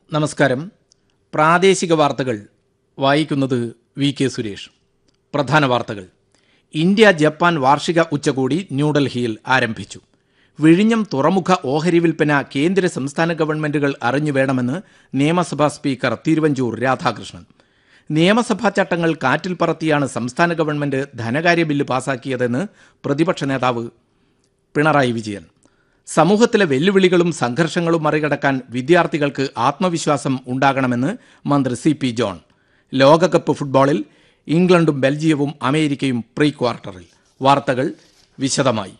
നമസ്കാരം പ്രാദേശിക വാർത്തകൾ വായിക്കുന്നത് വി കെ സുരേഷ് പ്രധാന വാർത്തകൾ ഇന്ത്യ ജപ്പാൻ വാർഷിക ഉച്ചകോടി ന്യൂഡൽഹിയിൽ ആരംഭിച്ചു വിഴിഞ്ഞം തുറമുഖ ഓഹരി വിൽപ്പന കേന്ദ്ര സംസ്ഥാന ഗവൺമെന്റുകൾ അറിഞ്ഞു വേണമെന്ന് നിയമസഭാ സ്പീക്കർ തിരുവഞ്ചൂർ രാധാകൃഷ്ണൻ നിയമസഭാ ചട്ടങ്ങൾ കാറ്റിൽ പറത്തിയാണ് സംസ്ഥാന ഗവൺമെന്റ് ധനകാര്യ ബില്ല് പാസാക്കിയതെന്ന് പ്രതിപക്ഷ നേതാവ് പിണറായി വിജയൻ സമൂഹത്തിലെ വെല്ലുവിളികളും സംഘർഷങ്ങളും മറികടക്കാൻ വിദ്യാർത്ഥികൾക്ക് ആത്മവിശ്വാസം ഉണ്ടാകണമെന്ന് മന്ത്രി സി പി ജോൺ ലോകകപ്പ് ഫുട്ബോളിൽ ഇംഗ്ലണ്ടും ബെൽജിയവും അമേരിക്കയും പ്രീ ക്വാർട്ടറിൽ വാർത്തകൾ വിശദമായി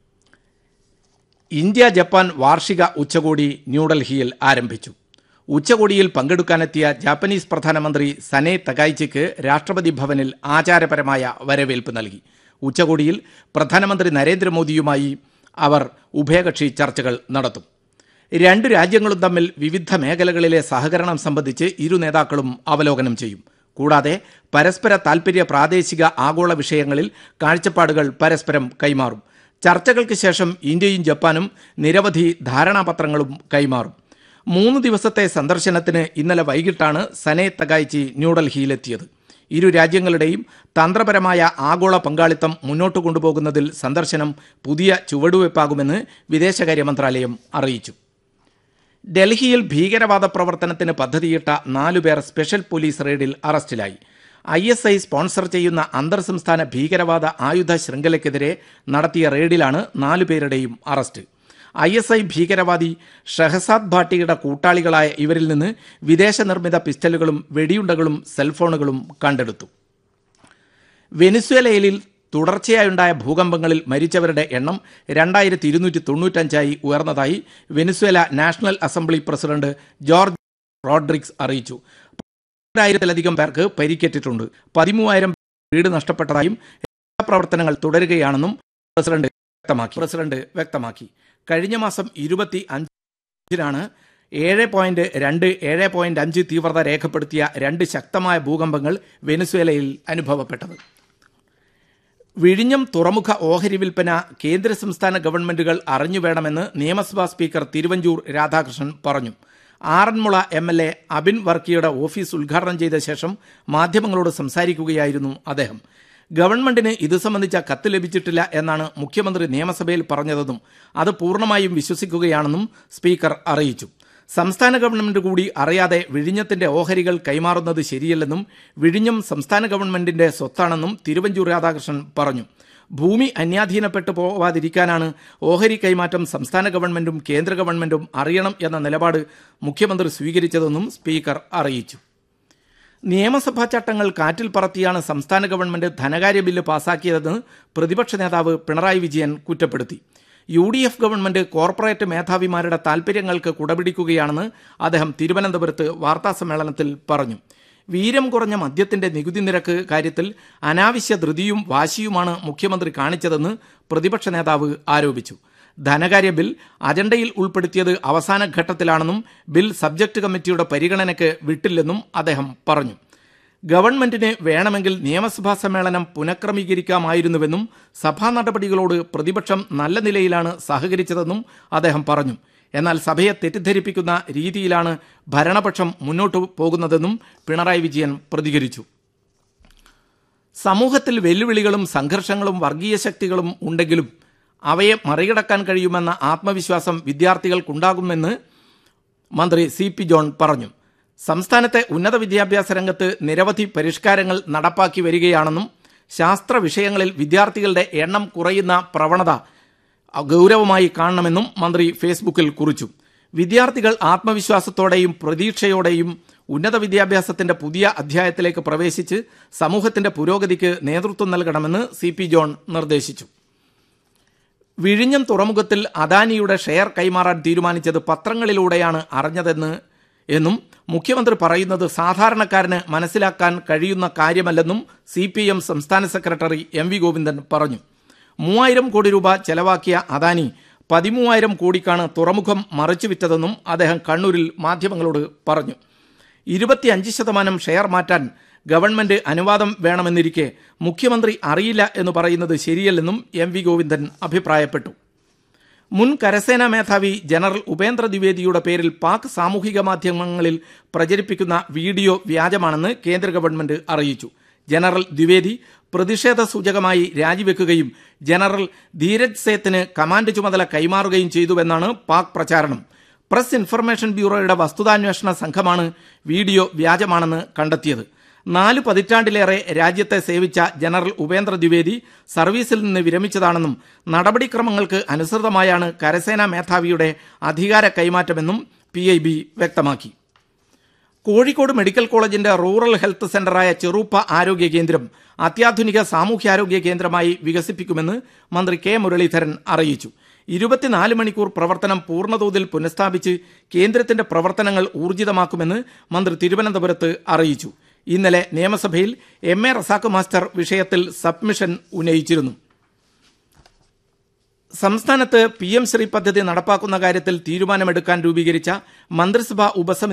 ഇന്ത്യ ജപ്പാൻ വാർഷിക ഉച്ചകോടി ന്യൂഡൽഹിയിൽ ആരംഭിച്ചു ഉച്ചകോടിയിൽ പങ്കെടുക്കാനെത്തിയ ജാപ്പനീസ് പ്രധാനമന്ത്രി സനെ തകായ്ചയ്ക്ക് രാഷ്ട്രപതി ഭവനിൽ ആചാരപരമായ വരവേൽപ്പ് നൽകി ഉച്ചകോടിയിൽ പ്രധാനമന്ത്രി നരേന്ദ്രമോദിയുമായി അവർ ഉഭയകക്ഷി ചർച്ചകൾ നടത്തും രണ്ട് രാജ്യങ്ങളും തമ്മിൽ വിവിധ മേഖലകളിലെ സഹകരണം സംബന്ധിച്ച് ഇരു നേതാക്കളും അവലോകനം ചെയ്യും കൂടാതെ പരസ്പര താൽപര്യ പ്രാദേശിക ആഗോള വിഷയങ്ങളിൽ കാഴ്ചപ്പാടുകൾ പരസ്പരം കൈമാറും ചർച്ചകൾക്ക് ശേഷം ഇന്ത്യയും ജപ്പാനും നിരവധി ധാരണാപത്രങ്ങളും കൈമാറും മൂന്ന് ദിവസത്തെ സന്ദർശനത്തിന് ഇന്നലെ വൈകിട്ടാണ് സനെ തകായ്ചി ന്യൂഡൽഹിയിലെത്തിയത് ഇരു രാജ്യങ്ങളുടെയും തന്ത്രപരമായ ആഗോള പങ്കാളിത്തം മുന്നോട്ട് കൊണ്ടുപോകുന്നതിൽ സന്ദർശനം പുതിയ ചുവടുവയ്പ്പാകുമെന്ന് വിദേശകാര്യ മന്ത്രാലയം അറിയിച്ചു ഡൽഹിയിൽ ഭീകരവാദ പ്രവർത്തനത്തിന് പദ്ധതിയിട്ട നാലുപേർ സ്പെഷ്യൽ പോലീസ് റെയ്ഡിൽ അറസ്റ്റിലായി ഐ എസ് ഐ സ്പോൺസർ ചെയ്യുന്ന അന്തർ സംസ്ഥാന ഭീകരവാദ ആയുധ ശൃംഖലയ്ക്കെതിരെ നടത്തിയ റെയ്ഡിലാണ് നാലുപേരുടെയും അറസ്റ്റ് ഐ എസ് ഐ ഭീകരവാദി ഷഹസാദ് ഭാട്ടിയുടെ കൂട്ടാളികളായ ഇവരിൽ നിന്ന് വിദേശ നിർമ്മിത പിസ്റ്റലുകളും വെടിയുണ്ടകളും സെൽഫോണുകളും കണ്ടെടുത്തു വെനിസ്വേലയിൽ തുടർച്ചയായുണ്ടായ ഭൂകമ്പങ്ങളിൽ മരിച്ചവരുടെ എണ്ണം രണ്ടായിരത്തി ഇരുന്നൂറ്റി തൊണ്ണൂറ്റഞ്ചായി ഉയർന്നതായി Venezuela national assembly president Jorge Rodriguez അറിയിച്ചു പതിനായിരത്തിലധികം പേർക്ക് പരിക്കേറ്റിട്ടുണ്ട് പതിമൂവായിരം വീട് നഷ്ടപ്പെട്ടതായും രക്ഷാപ്രവർത്തനങ്ങൾ തുടരുകയാണെന്നും പ്രസിഡന്റ് വ്യക്തമാക്കി പ്രസിഡന്റ് വ്യക്തമാക്കി കഴിഞ്ഞ മാസം ഇരുപത്തി അഞ്ചിനാണ് ഏഴ് പോയിന്റ് രണ്ട് ഏഴ് പോയിന്റ് അഞ്ച് തീവ്രത രേഖപ്പെടുത്തിയ രണ്ട് ശക്തമായ ഭൂകമ്പങ്ങൾ വെനിസ്വേലയിൽ അനുഭവപ്പെട്ടത് വിഴിഞ്ഞം തുറമുഖ ഓഹരി വിൽപ്പന കേന്ദ്ര സംസ്ഥാന ഗവൺമെന്റുകൾ അറിഞ്ഞു വേണമെന്ന് നിയമസഭാ സ്പീക്കർ തിരുവഞ്ചൂർ രാധാകൃഷ്ണൻ പറഞ്ഞു Aranmula M L A Abin വർക്കിയുടെ ഓഫീസ് ഉദ്ഘാടനം ചെയ്ത ശേഷം മാധ്യമങ്ങളോട് സംസാരിക്കുകയായിരുന്നു അദ്ദേഹം ഗവൺമെന്റിന് ഇത് സംബന്ധിച്ച കത്ത് ലഭിച്ചിട്ടില്ല എന്നാണ് മുഖ്യമന്ത്രി നിയമസഭയിൽ പറഞ്ഞതെന്നും അത് പൂർണ്ണമായും വിശ്വസിക്കുകയാണെന്നും സ്പീക്കർ അറിയിച്ചു സംസ്ഥാന ഗവൺമെന്റ് കൂടി അറിയാതെ വിഴിഞ്ഞത്തിന്റെ ഓഹരികൾ കൈമാറുന്നത് ശരിയല്ലെന്നും വിഴിഞ്ഞം സംസ്ഥാന ഗവൺമെന്റിന്റെ സ്വത്താണെന്നും തിരുവഞ്ചൂർ രാധാകൃഷ്ണൻ പറഞ്ഞു ഭൂമി അന്യാധീനപ്പെട്ടു പോവാതിരിക്കാനാണ് ഓഹരി കൈമാറ്റം സംസ്ഥാന ഗവൺമെന്റും കേന്ദ്ര ഗവൺമെന്റും അറിയണം എന്ന നിലപാട് മുഖ്യമന്ത്രി സ്വീകരിച്ചതെന്നും സ്പീക്കർ അറിയിച്ചു നിയമസഭാ ചട്ടങ്ങൾ കാറ്റിൽ പറത്തിയാണ് സംസ്ഥാന ഗവൺമെന്റ് ധനകാര്യ ബില്ല് പാസാക്കിയതെന്ന് പ്രതിപക്ഷ നേതാവ് പിണറായി വിജയൻ കുറ്റപ്പെടുത്തി U D F government corporate മേധാവിമാരുടെ താൽപര്യങ്ങൾക്ക് കുടപിടിക്കുകയാണെന്ന് അദ്ദേഹം തിരുവനന്തപുരത്ത് വാർത്താസമ്മേളനത്തിൽ പറഞ്ഞു വീര്യം കുറഞ്ഞ മദ്യത്തിന്റെ നികുതി നിരക്ക് കാര്യത്തിൽ അനാവശ്യ ധൃതിയും വാശിയുമാണ് മുഖ്യമന്ത്രി കാണിച്ചതെന്ന് പ്രതിപക്ഷ നേതാവ് ആരോപിച്ചു ധനകാര്യ ബിൽ അജണ്ടയിൽ ഉൾപ്പെടുത്തിയത് അവസാന ഘട്ടത്തിലാണെന്നും ബിൽ സബ്ജക്ട് കമ്മിറ്റിയുടെ പരിഗണനയ്ക്ക് വിട്ടില്ലെന്നും അദ്ദേഹം പറഞ്ഞു ഗവൺമെന്റിന് വേണമെങ്കിൽ നിയമസഭാ സമ്മേളനം പുനഃക്രമീകരിക്കാമായിരുന്നുവെന്നും സഭാ നടപടികളോട് പ്രതിപക്ഷം നല്ല നിലയിലാണ് സഹകരിച്ചതെന്നും അദ്ദേഹം പറഞ്ഞു എന്നാൽ സഭയെ തെറ്റിദ്ധരിപ്പിക്കുന്ന രീതിയിലാണ് ഭരണപക്ഷം മുന്നോട്ടു പോകുന്നതെന്നും പിണറായി വിജയൻ പ്രതികരിച്ചു സമൂഹത്തിൽ വെല്ലുവിളികളും സംഘർഷങ്ങളും വർഗീയ ശക്തികളും ഉണ്ടെങ്കിലും അവയെ മറികടക്കാൻ കഴിയുമെന്ന ആത്മവിശ്വാസം വിദ്യാർത്ഥികൾക്കുണ്ടാകുമെന്ന് മന്ത്രി സി പി ജോൺ പറഞ്ഞു സംസ്ഥാനത്തെ ഉന്നത വിദ്യാഭ്യാസ രംഗത്ത് നിരവധി പരിഷ്കാരങ്ങൾ നടപ്പാക്കി വരികയാണെന്നും ശാസ്ത്ര വിഷയങ്ങളിൽ വിദ്യാർത്ഥികളുടെ എണ്ണം കുറയുന്ന പ്രവണത ഗൗരവമായി കാണണമെന്നും മന്ത്രി ഫേസ്ബുക്കിൽ കുറിച്ചു വിദ്യാർത്ഥികൾ ആത്മവിശ്വാസത്തോടെയും പ്രതീക്ഷയോടെയും ഉന്നത വിദ്യാഭ്യാസത്തിന്റെ പുതിയ അധ്യായത്തിലേക്ക് പ്രവേശിച്ച് സമൂഹത്തിന്റെ പുരോഗതിക്ക് നേതൃത്വം നൽകണമെന്ന് സി പി ജോൺ നിർദ്ദേശിച്ചു വിഴിഞ്ഞം തുറമുഖത്തിൽ അദാനിയുടെ ഷെയർ കൈമാറാൻ തീരുമാനിച്ചത് പത്രങ്ങളിലൂടെയാണ് അറിഞ്ഞതെന്ന് എന്നും മുഖ്യമന്ത്രി പറയുന്നത് സാധാരണക്കാരന് മനസ്സിലാക്കാൻ കഴിയുന്ന കാര്യമല്ലെന്നും സി പി എം സംസ്ഥാന സെക്രട്ടറി എം വി ഗോവിന്ദൻ പറഞ്ഞു മൂവായിരം കോടി രൂപ ചെലവാക്കിയ അദാനി പതിമൂവായിരം കോടിക്കാണ് തുറമുഖം മറിച്ചുവിറ്റതെന്നും അദ്ദേഹം കണ്ണൂരിൽ മാധ്യമങ്ങളോട് പറഞ്ഞു ഇരുപത്തിയഞ്ച് ശതമാനം ഷെയർ മാറ്റാൻ ഗവൺമെന്റ് അനുവാദം വേണമെന്നിരിക്കെ മുഖ്യമന്ത്രി അറിയില്ല എന്ന് പറയുന്നത് ശരിയല്ലെന്നും എം വി ഗോവിന്ദൻ അഭിപ്രായപ്പെട്ടു മുൻ കരസേനാ മേധാവി ജനറൽ ഉപേന്ദ്ര ദ്വിവേദിയുടെ പേരിൽ പാക് സാമൂഹിക മാധ്യമങ്ങളിൽ പ്രചരിപ്പിക്കുന്ന വീഡിയോ വ്യാജമാണെന്ന് കേന്ദ്ര ഗവൺമെന്റ് അറിയിച്ചു ജനറൽ ദ്വിവേദി പ്രതിഷേധ സൂചകമായി രാജിവെക്കുകയും ജനറൽ ധീരജ് സേത്തിന് കമാൻഡ് ചുമതല കൈമാറുകയും ചെയ്തുവെന്നാണ് പാക് പ്രചാരണം പ്രസ് ഇൻഫർമേഷൻ ബ്യൂറോയുടെ വസ്തുതാന്വേഷണ സംഘമാണ് വീഡിയോ വ്യാജമാണെന്ന് കണ്ടെത്തിയത് നാല് പതിറ്റാണ്ടിലേറെ രാജ്യത്തെ സേവിച്ച ജനറൽ ഉപേന്ദ്ര ദ്വിവേദി സർവീസിൽ നിന്ന് വിരമിച്ചതാണെന്നും നടപടിക്രമങ്ങൾക്ക് അനുസൃതമായാണ് കരസേനാ മേധാവിയുടെ അധികാര കൈമാറ്റമെന്നും പി വ്യക്തമാക്കി കോഴിക്കോട് മെഡിക്കൽ കോളേജിന്റെ റൂറൽ ഹെൽത്ത് സെന്ററായ ചെറുപ്പ ആരോഗ്യ കേന്ദ്രം അത്യാധുനിക സാമൂഹ്യാരോഗ്യ കേന്ദ്രമായി വികസിപ്പിക്കുമെന്ന് മന്ത്രി കെ മുരളീധരൻ അറിയിച്ചു ഇരുപത്തിനാല് മണിക്കൂർ പ്രവർത്തനം പൂർണ്ണതോതിൽ പുനഃസ്ഥാപിച്ച് കേന്ദ്രത്തിന്റെ പ്രവർത്തനങ്ങൾ ഊർജിതമാക്കുമെന്ന് മന്ത്രി തിരുവനന്തപുരത്ത് അറിയിച്ചു ഇന്നലെ നിയമസഭയിൽ എം എ റസാഖ് മാസ്റ്റർ വിഷയത്തിൽ സബ്മിഷൻ ഉന്നയിച്ചിരുന്നു സംസ്ഥാനത്ത് പി എം ശ്രീ പദ്ധതി നടപ്പാക്കുന്ന കാര്യത്തിൽ തീരുമാനമെടുക്കാൻ രൂപീകരിച്ച മന്ത്രിസഭാ ഉപസമിതി